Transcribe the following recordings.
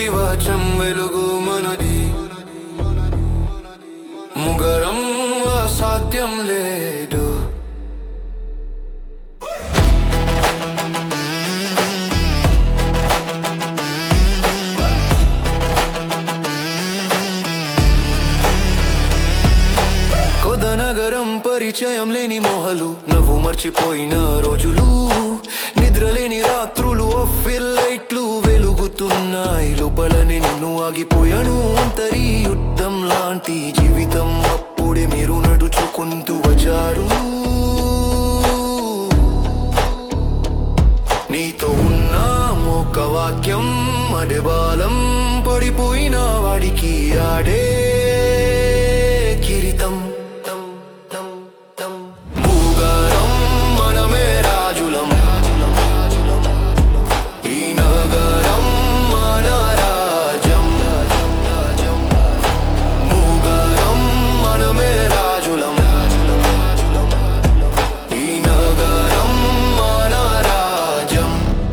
కవచం వెలుగు మనది ముగరం అసాధ్యం లేదు కొదనగరం పరిచయం లేని మోహలు నవ్వు మర్చిపోయిన రోజులు నిద్రలేని రాత్రులు ఆఫిల్ లైట్లు వెలుగుతున్నాయి లోపలనే నిన్ను ఆగిపోయాను అంతరి యుద్ధం లాంటి జీవితం అప్పుడే మీరు నడుచుకుంటూ వచ్చారు నీతో ఉన్న ఒక వాక్యం అడే బాలం పడిపోయిన వాడికి ఆడే కిరీటం తం, తం, తం. భూగారం మనమే రాజులం ఈ నగరం మన రాజ్యం భూగారం మనమే రాజులం ఈ నగరం మన రాజ్యం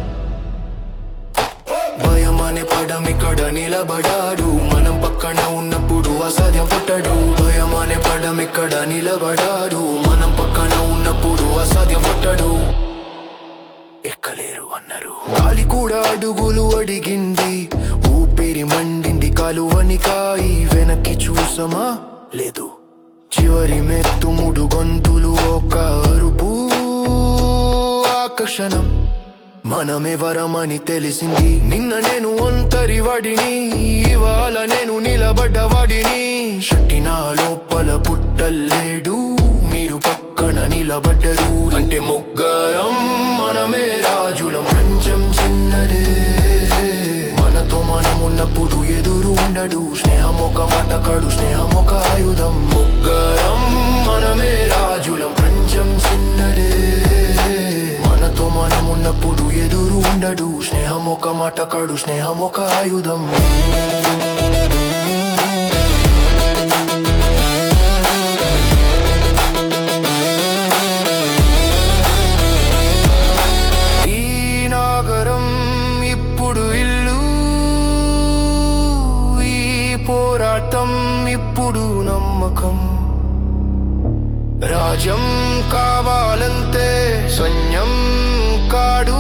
భయం అనే పడం ఇక్కడ నిలబడాడు మనం పక్కన ఉన్నప్పుడు అసాధ్యం పుట్టడు భయం అనే పడం ఇక్కడ నిలబడాడు మనం పక్కన ఉన్నప్పుడు అసాధ్యం పుట్టడు ఎక్కలేరు అన్నారు గాలి కూడా అడుగులు అడిగింది ఊపిరి మండింది కాలువని కాయి వెనక్కి చూసమా లేదు చివరి మెత్తు మూడు గొంతులు ఒక అరుపు ఆకర్షణం మనమెవరమని తెలిసింది నిన్న నేను ఒంటరి వాడిని ఇవాళ నేను నిలబడ్డవాడిని శక్తి నా లోపల పుట్టలేడు మీరు పక్కన నిలబడ్డరు అంటే ముగ్గరం మనమే రాజులం ప్రపంచం చిన్నదే మనతో మనం ఉన్నప్పుడు ఎదురు ఉండడు స్నేహం ఒక మాటకాడు స్నేహం ఒక ఆయుధం ముగ్గరం మనమే రాజులం ప్రపంచం చిన్నదే మనతో మనం ఉన్నప్పుడు ఎదురు ఉండడు స్నేహం ఒక మాటకాడు స్నేహం ఒక ఆయుధం ఈ నగరం ఇప్పుడు ఇల్లు ఈ పోరాటం ఇప్పుడు నమ్మకం రాజ్యం కావాలంటే సైన్యం కాడు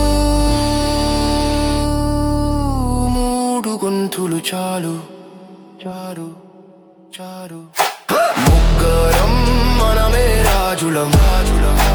మూడు గొంతులు చాలు చారు చారు ముగ్గరం మనమే రాజులం రాజులం